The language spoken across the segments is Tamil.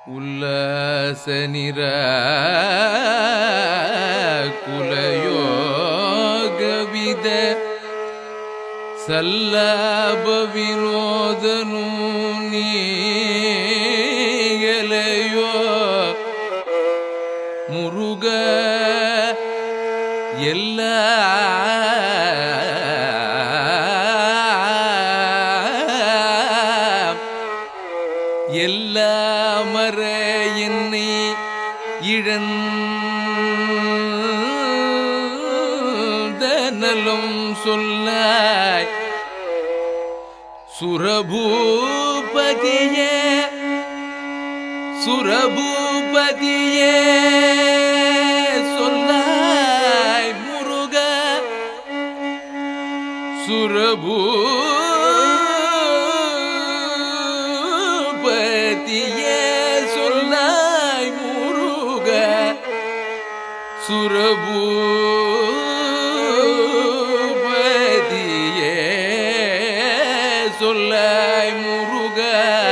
உல்லாச நிற குலயோகவித சல்லாப வினோதனு நீகலையோ முருக எல்லாம் எல்லாமற என்னை இழந்தனலும் சொல்லாய் சுரபூபதியே சுரபூபதியே சொல்லாய் முருக சுரபூபதியே சொல்லாய் முருக சுரபூபதியே சொல்லாய் முருக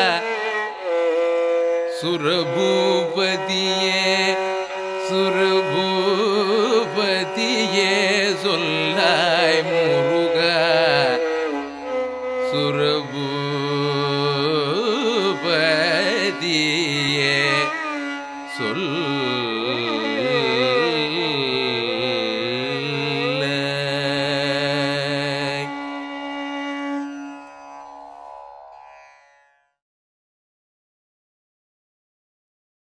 சுரபூபதியே சுரபூபதியே சொல்லாய் முருக